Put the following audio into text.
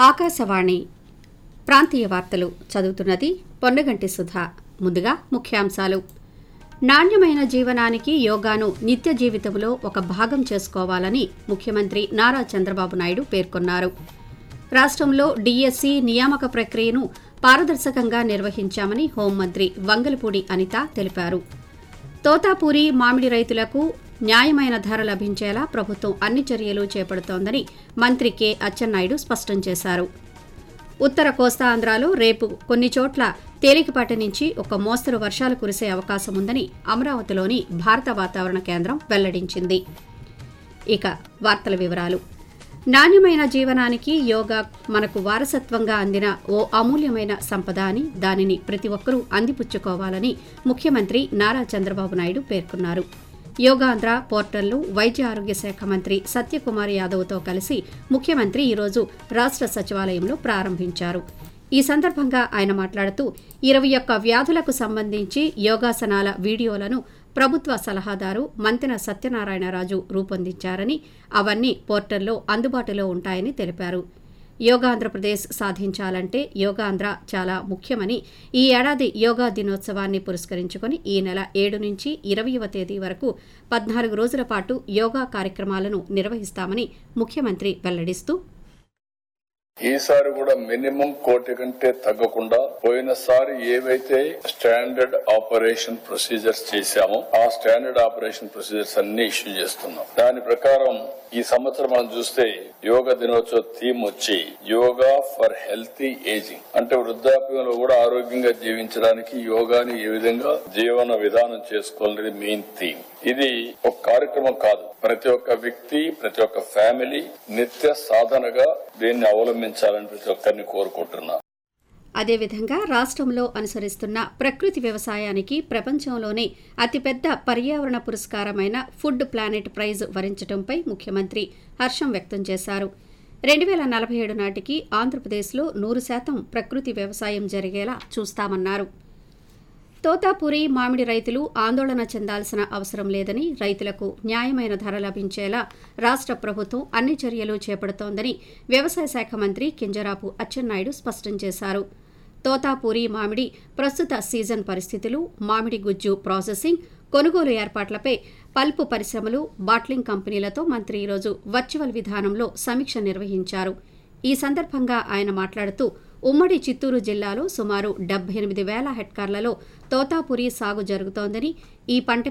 ఆకాశవాణి ప్రాంతీయ వార్తలు చదువుతున్నది పొన్నగంటి సుధా ముందుగా ముఖ్యాంశాలు నాణ్యమైన జీవనానికి యోగాను నిత్య జీవితంలో ఒక భాగం చేసుకోవాలని ముఖ్యమంత్రి నారా చంద్రబాబు నాయుడు పేర్కొన్నారు రాష్ట్రంలో డీఎస్సీ నియామక ప్రక్రియను పారదర్శకంగా నిర్వహించామని హోంమంత్రి వంగలపూడి అనిత తెలిపారు తోతాపూరి మామిడి రైతులకు న్యాయమైన ధర లభించేలా ప్రభుత్వం అన్ని చర్యలు చేపడుతోందని మంత్రి కె అచ్చెన్నాయుడు స్పష్టం చేశారు ఉత్తర కోస్తాంధ్రాలో రేపు కొన్ని చోట్ల తేలికపాటి నుంచి ఒక మోస్తరు వర్షాలు కురిసే అవకాశం ఉందని అమరావతిలోని భారత వాతావరణ కేంద్రం వెల్లడించింది ఇక వార్తల వివరాలు నాణ్యమైన జీవనానికి యోగా మనకు వారసత్వంగా అందిన ఓ అమూల్యమైన సంపద అని దానిని ప్రతి ఒక్కరూ అందిపుచ్చుకోవాలని ముఖ్యమంత్రి నారా చంద్రబాబు నాయుడు పేర్కొన్నారు యోగాంధ్ర పోర్టల్ను వైద్య ఆరోగ్య శాఖ మంత్రి సత్యకుమార్ యాదవ్తో కలిసి ముఖ్యమంత్రి ఈరోజు రాష్ట్ర సచివాలయంలో ప్రారంభించారు ఈ సందర్భంగా ఆయన మాట్లాడుతూ ఇరవై ఒక్క వ్యాధులకు సంబంధించి యోగాసనాల వీడియోలను ప్రభుత్వ సలహాదారు మంతెన సత్యనారాయణరాజు రూపొందించారని అవన్నీ పోర్టల్లో అందుబాటులో ఉంటాయని తెలిపారు యోగాంధ్రప్రదేశ్ సాధించాలంటే యోగాంధ్ర చాలా ముఖ్యమని ఈ ఏడాది యోగా దినోత్సవాన్ని పురస్కరించుకుని ఈ నెల ఏడు నుంచి ఇరవయవ తేదీ వరకు పద్నాలుగు రోజుల పాటు యోగా కార్యక్రమాలను నిర్వహిస్తామని ముఖ్యమంత్రి వెల్లడిస్తూ ఈసారి కూడా మినిమం కోటి కంటే తగ్గకుండా పోయినసారి ఏవైతే స్టాండర్డ్ ఆపరేషన్ ప్రొసీజర్స్ చేశామో ఆ స్టాండర్డ్ ఆపరేషన్ ప్రొసీజర్స్ అన్ని ఇష్యూ చేస్తున్నాం దాని ప్రకారం ఈ సంవత్సరం మనం చూస్తే యోగా దినోత్సవ థీమ్ వచ్చి యోగా ఫర్ హెల్తీ ఏజింగ్ అంటే వృద్ధాప్యంలో కూడా ఆరోగ్యంగా జీవించడానికి యోగాని ఏ విధంగా జీవన విధానం చేసుకోవాలనేది మెయిన్ థీమ్ ఇది ఒక కార్యక్రమం కాదు ప్రతి ఒక్క వ్యక్తి ప్రతి ఒక్క ఫ్యామిలీ నిత్య సాధనగా దీన్ని అవలంబించాలని ప్రతి ఒక్కరిని కోరుకుంటున్నా అదేవిధంగా రాష్ట్రంలో అనుసరిస్తున్న ప్రకృతి వ్యవసాయానికి ప్రపంచంలోనే అతిపెద్ద పర్యావరణ పురస్కారమైన ఫుడ్ ప్లానెట్ ప్రైజ్ వరించడంపై ముఖ్యమంత్రి హర్షం వ్యక్తం చేశారు రెండు వేల నలభై ఏడు నాటికి ఆంధ్రప్రదేశ్లో నూరు శాతం ప్రకృతి వ్యవసాయం జరిగేలా చూస్తామన్నారు తోతాపురి మామిడి రైతులు ఆందోళన చెందాల్సిన అవసరం లేదని రైతులకు న్యాయమైన ధర లభించేలా రాష్ట్ర ప్రభుత్వం అన్ని చర్యలు చేపడుతోందని వ్యవసాయ శాఖ మంత్రి కింజరాపు అచ్చెన్నాయుడు స్పష్టం చేశారు తోతాపూరి మామిడి ప్రస్తుత సీజన్ పరిస్థితులు మామిడి గుజ్జు ప్రాసెసింగ్ కొనుగోలు ఏర్పాట్లపై పల్పు పరిశ్రమలు బాట్లింగ్ కంపెనీలతో మంత్రి ఈరోజు వర్చువల్ విధానంలో సమీక్ష నిర్వహించారు ఈ సందర్భంగా ఆయన మాట్లాడుతూ ఉమ్మడి చిత్తూరు జిల్లాలో సుమారు డెబ్బై ఎనిమిది వేల హెక్టార్లలో తోతాపురి సాగు జరుగుతోందని ఈ పంట